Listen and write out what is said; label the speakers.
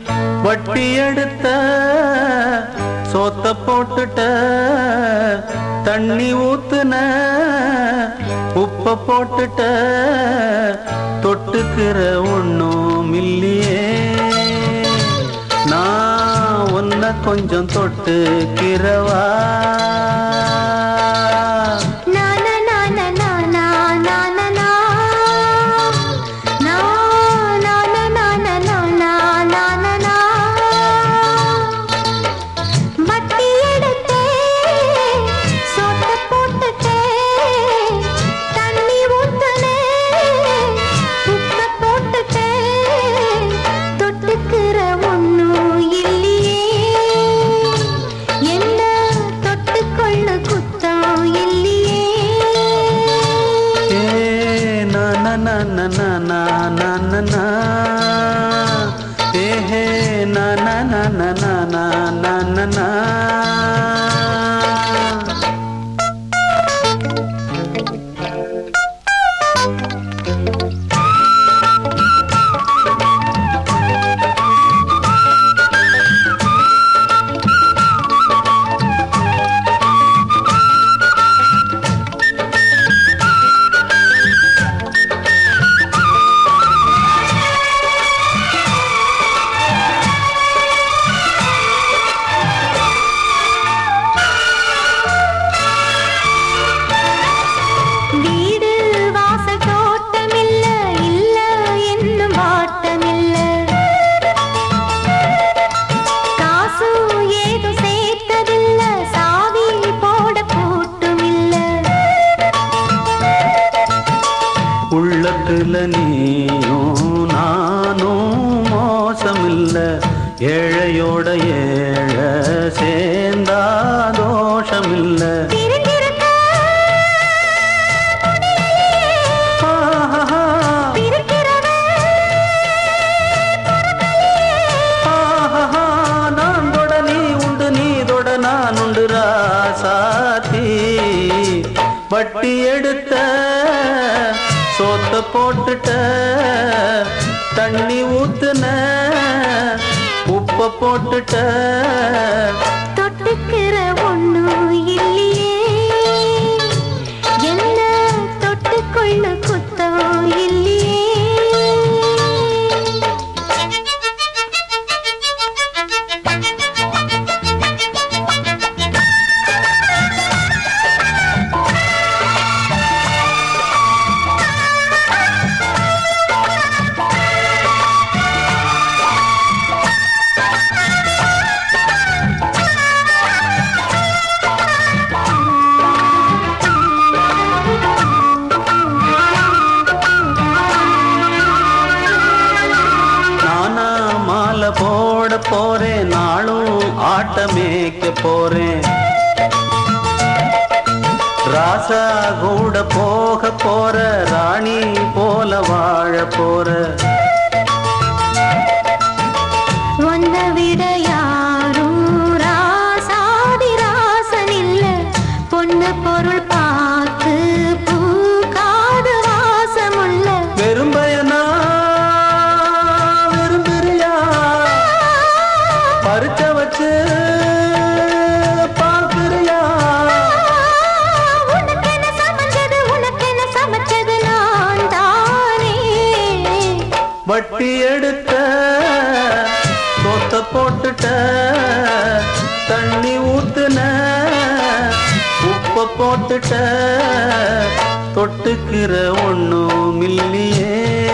Speaker 1: வட்டி எடுத்த சோத்த போட்டுட்ட தண்ணி ஊத்துன உப்ப போட்டுட்ட தொட்டுக்கிற ஒண்ணும் இல்லையே நான் உன்னை கொஞ்சம் தொட்டுக்கிறவா
Speaker 2: தொட்டுக்கிற ஒண்ணும் இல்லையே என்ன தொட்டுக்கொள்ள குத்தம் இல்லையே
Speaker 1: ஏ நா நா நா நா நா நா நா நா நா. ஏ ஹே நா நா நா நா நா நா நா நா நா.
Speaker 2: வீடு வாசல் தோட்டமில்ல இல்ல என்னும் வாட்டமில்ல காசு ஏதும் சேர்த்ததில்ல சாவி போட கூட்டுமில்ல
Speaker 1: உள்ளத்துல நீயும் நானும் மோசமில்ல ஏழையோட ஏழை சேர்ந்தா தோஷமில்ல
Speaker 2: பிரிந்திருக்க
Speaker 1: ஆஹா,
Speaker 2: பிரிக்கிறவன்
Speaker 1: ஆஹா, நான் தொட நீ உண்டு நீ தொட நான் உண்டு ராசாத்தி வட்டி எடுத்த சோத்த போட்டுட்ட தண்ணி ஊத்துன உப்ப போட்டுட்ட
Speaker 2: தொட்டுக்கிற ஒண்ணும் இல்லையே என்ன தொட்டுக்கொள்ள குத்தம் இல்லையே
Speaker 1: நானா மாலை போட போறேன் நாளும் ஆட்டமேக்க போறேன் ராசா கூட போக போற ராணி போல வாழ போற
Speaker 2: உன்னை விட யாரும் ராசாதி ராசன் இல்ல பொண்ணு பொருள் பார்த்து பூக்காத வாசமுள்ள
Speaker 1: வெறும்பயனா விரும்புறியா பறிச்ச வச்சு பார்க்கிறியா
Speaker 2: உனக்கென சமைச்சது உனக்கென சமைச்சது நான் தானே
Speaker 1: வட்டி எடுத்த சொத்த போட்டுட்ட தண்ணி ஊத்துன உப்ப போட்டுட்ட தொட்டுக்கிற ஒண்ணும் இல்லையே